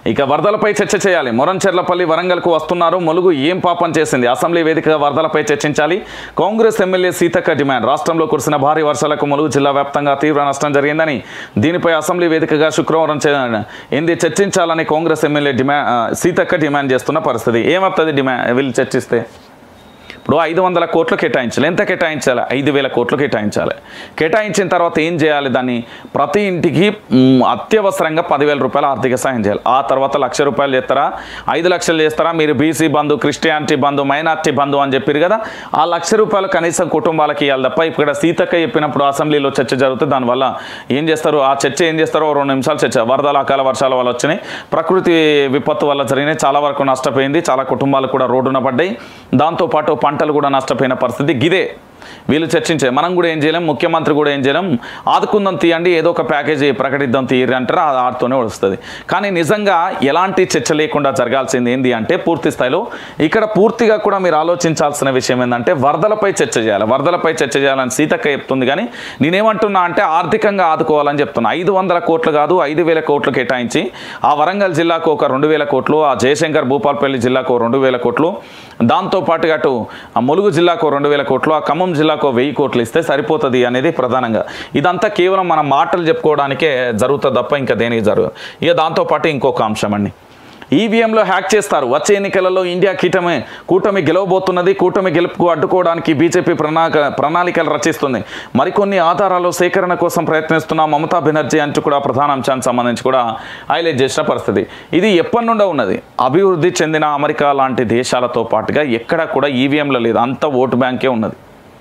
ఇక వరదలపై చర్చ చేయాలి మొరంచెర్లపల్లి వరంగల్కు వస్తున్నారు ములుగు ఏం పాపం చేసింది అసెంబ్లీ వేదికగా వరదలపై చర్చించాలి కాంగ్రెస్ ఎమ్మెల్యే సీతక్క డిమాండ్ రాష్ట్రంలో కురిసిన భారీ వర్షాలకు ములుగు జిల్లా వ్యాప్తంగా తీవ్ర నష్టం జరిగిందని దీనిపై అసెంబ్లీ వేదికగా శుక్రవారం చే- ఏంది చర్చించాలని కాంగ్రెస్ ఎమ్మెల్యే డిమాండ్ ఆ, సీతక్క డిమాండ్ చేస్తున్న పరిస్థితి ఏమవుతుంది డిమాండ్ వీళ్ళు చర్చిస్తే ఇప్పుడు ఐదు వందల కోట్లు కేటాయించాలి ఎంత కేటాయించాలి ఐదు వేల కోట్లు కేటాయించాలి కేటాయించిన తర్వాత ఏం చేయాలి దాన్ని ప్రతి ఇంటికి మ్, అత్యవసరంగా పదివేల రూపాయలు ఆర్థిక సాయం చేయాలి ఆ తర్వాత లక్ష రూపాయలు చేస్తారా ఐదు లక్షలు చేస్తారా మీరు BC Bandhu Christianity Bandhu minority Bandhu అని చెప్పారు కదా ఆ లక్ష రూపాయలు కనీసం కుటుంబాలకి ఇవ్వాలి తప్ప ఇక్కడ సీతక్క చెప్పినప్పుడు అసెంబ్లీలో చర్చ జరుగుతుంది దానివల్ల ఏం చేస్తారు ఆ చర్చ ఏం చేస్తారో ఓ రెండు నిమిషాలు చర్చ వరదల అకాల వర్షాల వల్ల వచ్చినాయి ప్రకృతి విపత్తు వల్ల జరిగినాయి చాలా వరకు నష్టపోయింది చాలా కుటుంబాలు కూడా రోడ్డున పడ్డాయి దాంతోపాటు పంటలు కూడా నష్టపోయిన పరిస్థితి గిదే వీళ్ళు చర్చించే మనం కూడా ఏం చేయలేం ముఖ్యమంత్రి కూడా ఏం చేయలేం ఆదుకుందాం తీయండి ఏదో ఒక ప్యాకేజీ ప్రకటిద్దాం తీయరు అంటారు అది ఆడుతూనే వస్తుంది కానీ నిజంగా ఎలాంటి చర్చ లేకుండా జరగాల్సింది ఏంది అంటే పూర్తి స్థాయిలో ఇక్కడ పూర్తిగా కూడా మీరు ఆలోచించాల్సిన విషయం ఏంటంటే వరదలపై చర్చ చేయాలి వరదలపై చర్చ చేయాలని సీతక్క చెప్తుంది కానీ నేనేమంటున్నా అంటే ఆర్థికంగా ఆదుకోవాలని చెప్తున్నా ఐదు వందల కోట్లు కాదు ఐదు వేల కోట్లు కేటాయించి ఆ వరంగల్ జిల్లాకు ఒక రెండు వేల కోట్లు ఆ జయశంకర్ భూపాల్పల్లి జిల్లాకు రెండు వేల కోట్లు దాంతో పాటుగా అటు ఆ ములుగు జిల్లాకు రెండు వేల కోట్లు ఆ ఖమ్మం జిల్లాకు వెయ్యి కోట్లు ఇస్తే సరిపోతుంది అనేది ప్రధానంగా ఇదంతా కేవలం మన మాటలు చెప్పుకోవడానికే జరుగుతుంది తప్ప ఇంకా దేనికి జరగదు ఇక దాంతోపాటు ఇంకొక అంశం అండి ఈవీఎంలో హ్యాక్ చేస్తారు వచ్చే ఎన్నికలలో ఇండియా కూటమి కూటమి గెలవబోతున్నది కూటమి గెలుపుకు అడ్డుకోవడానికి బీజేపీ ప్రణాళిక ప్రణాళికలు రచిస్తుంది మరికొన్ని ఆధారాలు సేకరణ కోసం ప్రయత్నిస్తున్న మమతా బెనర్జీ అంటూ కూడా ప్రధాన అంశానికి సంబంధించి కూడా హైలైట్ చేసిన పరిస్థితి ఇది ఎప్పటి నుండో ఉన్నది అభివృద్ధి చెందిన అమెరికా లాంటి దేశాలతో పాటుగా ఎక్కడ కూడా ఈవీఎంలో లేదు అంత ఓటు బ్యాంకే ఉన్నది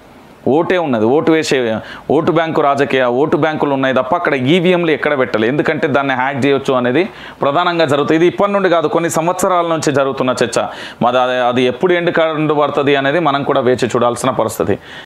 ఓటే ఉన్నది ఓటు వేసే ఓటు బ్యాంకు రాజకీయ ఓటు బ్యాంకులు ఉన్నాయి తప్ప అక్కడ ఈవీఎంలు ఎక్కడ పెట్టాలి ఎందుకంటే దాన్ని హ్యాక్ చేయొచ్చు అనేది ప్రధానంగా జరుగుతుంది ఇది ఇప్పటి నుండి కాదు కొన్ని సంవత్సరాల నుంచి జరుగుతున్న చర్చ మరి అది అది ఎప్పుడు ఎండు కండు పడుతుంది అనేది మనం కూడా వేచి చూడాల్సిన పరిస్థితి